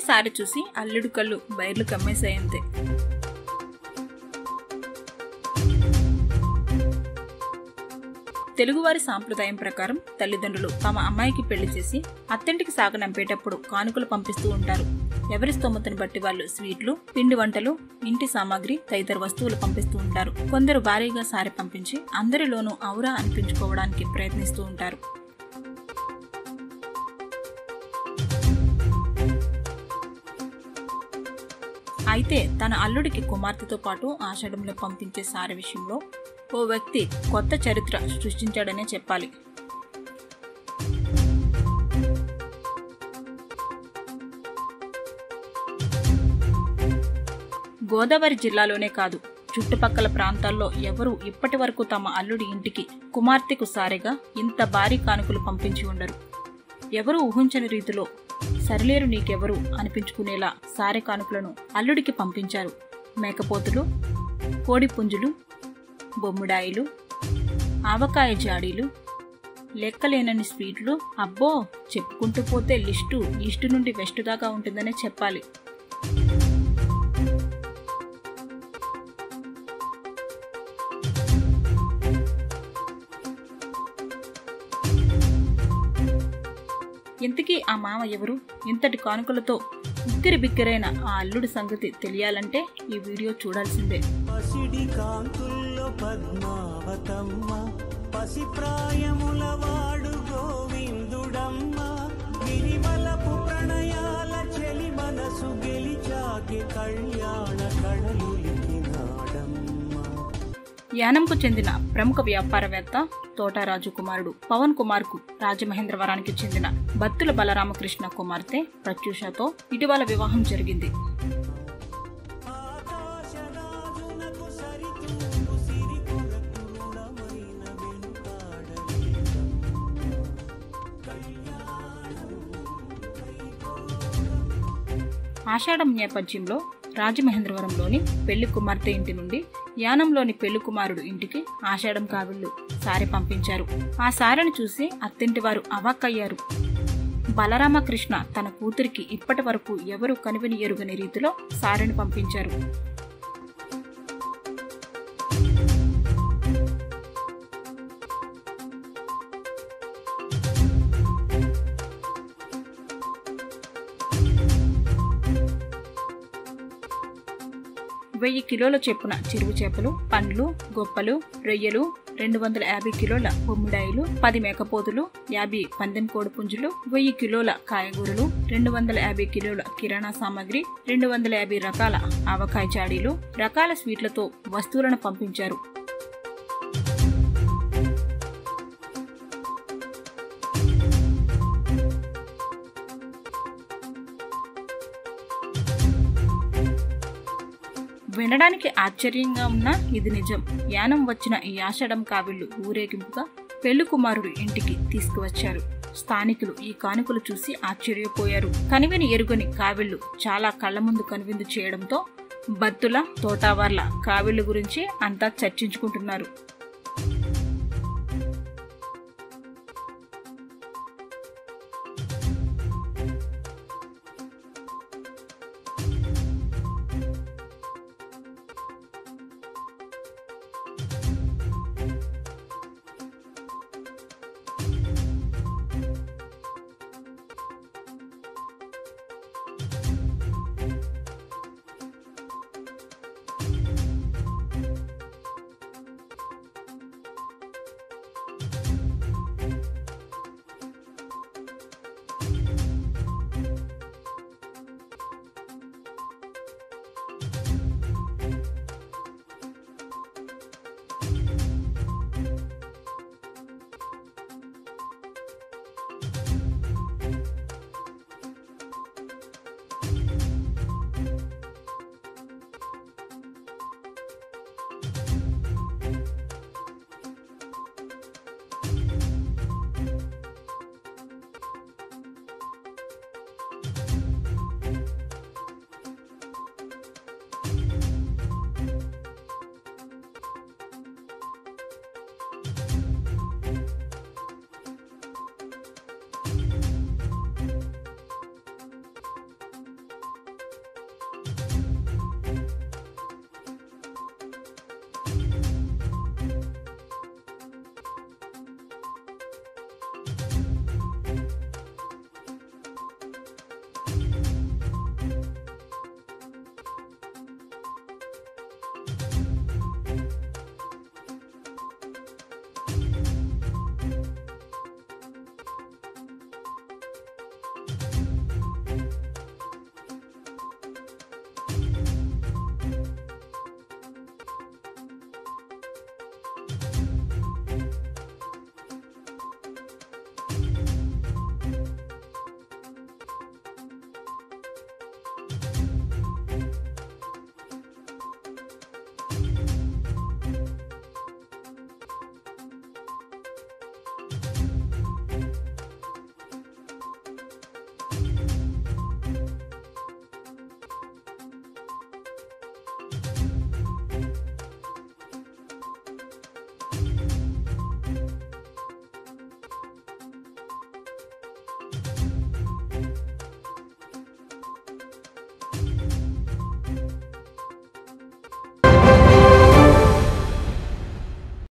సారి చూసి అల్లుడు కళ్ళు బయర్లు కమ్మేశాయంతే తెలుగువారి సాంప్రదాయం ప్రకారం తల్లిదండ్రులు తమ అమ్మాయికి పెళ్లి చేసి అత్తింటికి సాగనంపేటప్పుడు కానుకలు పంపిస్తూ ఉంటారు ఎవరి స్తోమతను బట్టి వాళ్ళు స్వీట్లు పిండి వంటలు ఇంటి సామాగ్రి తదితర వస్తువులు పంపిస్తూ ఉంటారు కొందరు భారీగా సారి పంపించి అందరిలోనూ ఔరా అనిపించుకోవడానికి ప్రయత్నిస్తూ ఉంటారు అయితే తన అల్లుడికి కుమార్తెతో పాటు ఆషాఢంలో పంపించే సారి విషయంలో ఓ వ్యక్తి కొత్త చరిత్ర సృష్టించాడనే చెప్పాలి గోదావరి జిల్లాలోనే కాదు చుట్టుపక్కల ప్రాంతాల్లో ఎవరూ ఇప్పటి వరకు తమ అల్లుడి ఇంటికి కుమార్తెకు సారెగా ఇంత భారీ కానుకలు పంపించి ఉండరు ఎవరూ ఊహించని రీతిలో సరిలేరు నీకెవరు అనిపించుకునేలా సారె కానుకలను అల్లుడికి పంపించారు మేకపోతులు కోడి పుంజులు బొమ్మిడాయిలు ఆవకాయ జాడీలు లెక్కలేనని స్వీట్లు అబ్బో చెప్పుకుంటూ పోతే లిస్టు ఈస్టు నుండి వెస్ట్ దాకా ఉంటుందనే చెప్పాలి ఇంతకీ ఆ మామ ఎవరు ఇంతటి కానుకలతో ఉక్కిరి బిక్కిరైన ఆ అల్లుడి సంగతి తెలియాలంటే ఈ వీడియో చూడాల్సిందే పసిడి కాంతుల్లో పద్మావతమ్మ పసి ప్రాయముల వాడు గోవిందుడమ్మ గిరివలపు ప్రణయాల చెలి మనసు గెలిచాకి కళ్యాణ కళలులికినాడమ్మ యానంకు చెందిన ప్రముఖ వ్యాపారవేత్త తోటారాజు కుమారుడు పవన్ కుమార్ కు రాజమహేంద్రవరానికి చెందిన బత్తుల బలరామకృష్ణ కుమార్తె ప్రత్యూషతో ఇటీవల వివాహం జరిగింది ఆకాశరాజునకు సరితూగు సిరి కొరకు రుణమైన వెనుకాడలేదమ్మ ఆషాఢం నేపథ్యంలో రాజమహేంద్రవరంలోని పెళ్లి కుమార్తె ఇంటి నుండి యానంలోని పెళ్లి కుమారుడు ఇంటికి ఆషాఢం కావిళ్లు సారె పంపించారు ఆ సారెను చూసి అత్తింటి వారు అవాక్కయ్యారు బలరామకృష్ణ తన కూతురికి ఇప్పటి వరకు ఎవరు కనివిని ఎరుగని రీతిలో సారెను పంపించారు వెయ్యి కిలోల చెప్పున చెరువు చేపలు పండ్లు గొప్పలు రొయ్యలు రెండు వందల యాభై కిలోల బొమ్మిడాయిలు పది మేకపోతులు యాభై పందెం కోడి పుంజులు వెయ్యి కిలోల కాయగూరలు రెండు వందల యాభై కిలోల కిరాణా సామాగ్రి రెండు వందల యాభై రకాల ఆవకాయ చాడీలు రకాల స్వీట్లతో వస్తువులను పంపించారు వినడానికి ఆశ్చర్యంగా ఉన్నా ఇది నిజం యానం వచ్చిన ఈ ఆషాఢం కావిళ్లు ఊరేగింపుగా పెళ్లి కుమారుడు ఇంటికి తీసుకువచ్చారు స్థానికులు ఈ కానుకలు చూసి ఆశ్చర్యపోయారు కనివిని ఎరుగని కావిళ్లు చాలా కళ్ల ముందు కనువిందు చేయడంతో బత్తుల తోటావర్ల కావిళ్లు గురించి అంతా చర్చించుకుంటున్నారు